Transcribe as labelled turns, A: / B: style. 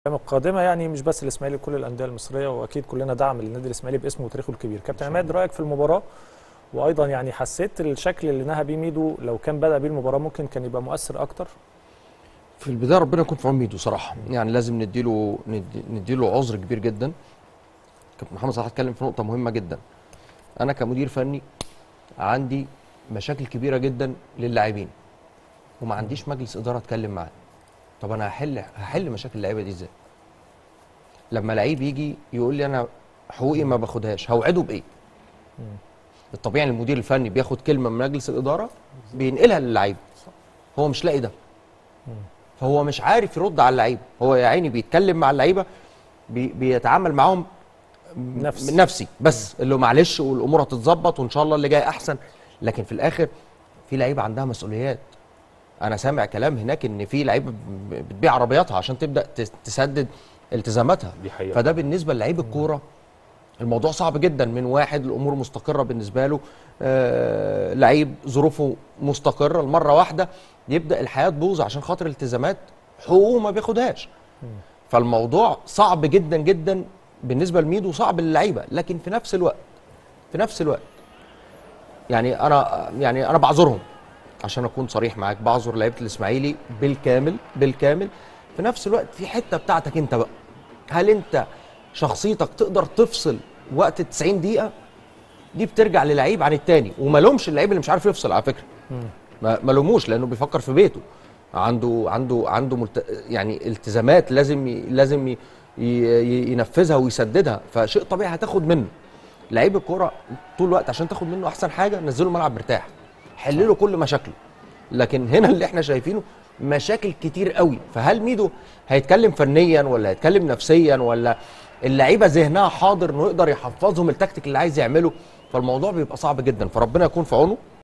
A: القادمه يعني مش بس الاسماعيلي كل الانديه المصريه واكيد كلنا دعم للنادي الاسماعيلي باسمه وتاريخه الكبير كابتن عماد رايك في المباراه وايضا يعني حسيت الشكل اللي نهى بيه ميدو لو كان بدا بيه المباراه ممكن كان يبقى مؤثر اكتر
B: في البدايه ربنا يكون في عون ميدو صراحه يعني لازم نديله ندي نديله عذر كبير جدا كابتن محمد صلاح اتكلم في نقطه مهمه جدا انا كمدير فني عندي مشاكل كبيره جدا للاعبين وما عنديش مجلس اداره اتكلم معاه طب انا هحل هحل مشاكل اللعيبه دي ازاي لما لعيب يجي يقول لي انا حقوقي ما باخدهاش هوعده بايه الطبيعي ان المدير الفني بياخد كلمه من مجلس الاداره بينقلها للعيب هو مش لاقي ده فهو مش عارف يرد على اللعيبه هو يا عيني بيتكلم مع اللعيبه بي بيتعامل معاهم
A: نفسي.
B: نفسي بس اللي هو معلش والامور هتتظبط وان شاء الله اللي جاي احسن لكن في الاخر في لعيبه عندها مسؤوليات انا سامع كلام هناك ان في لعيبه ب- بتبيع عربياتها عشان تبدا تس- تسدد التزاماتها
C: دي حقيقة.
B: فده بالنسبه للعيب الكوره الموضوع صعب جدا من واحد الامور مستقره بالنسبه له آه لعيب ظروفه مستقره المره واحده يبدا الحياه تبوظ عشان خاطر التزامات حقوقه ما بياخدهاش فالموضوع صعب جدا جدا بالنسبه لميدو صعب للعيبه لكن في نفس الوقت في نفس الوقت يعني انا يعني انا بعذرهم عشان اكون صريح معاك بعذر لعيبه الاسماعيلي بالكامل بالكامل في نفس الوقت في حته بتاعتك انت بقى هل انت شخصيتك تقدر تفصل وقت 90 دقيقه دي بترجع للعيب عن التاني وما لومش اللعيب اللي مش عارف يفصل على فكره ما ما لوموش لانه بيفكر في بيته عنده عنده عنده ملت... يعني التزامات لازم ي... لازم ي... ي... ينفذها ويسددها فشيء طبيعي هتاخد منه لعيب الكوره طول الوقت عشان تاخد منه احسن حاجه نزله الملعب مرتاح حل له كل مشاكله لكن هنا اللي احنا شايفينه مشاكل كتير قوي فهل ميدو هيتكلم فنيا ولا هيتكلم نفسيا ولا اللعيبه ذهنها حاضر انه يقدر يحفظهم التكتيك اللي عايز يعمله فالموضوع بيبقى صعب جدا فربنا يكون في عونه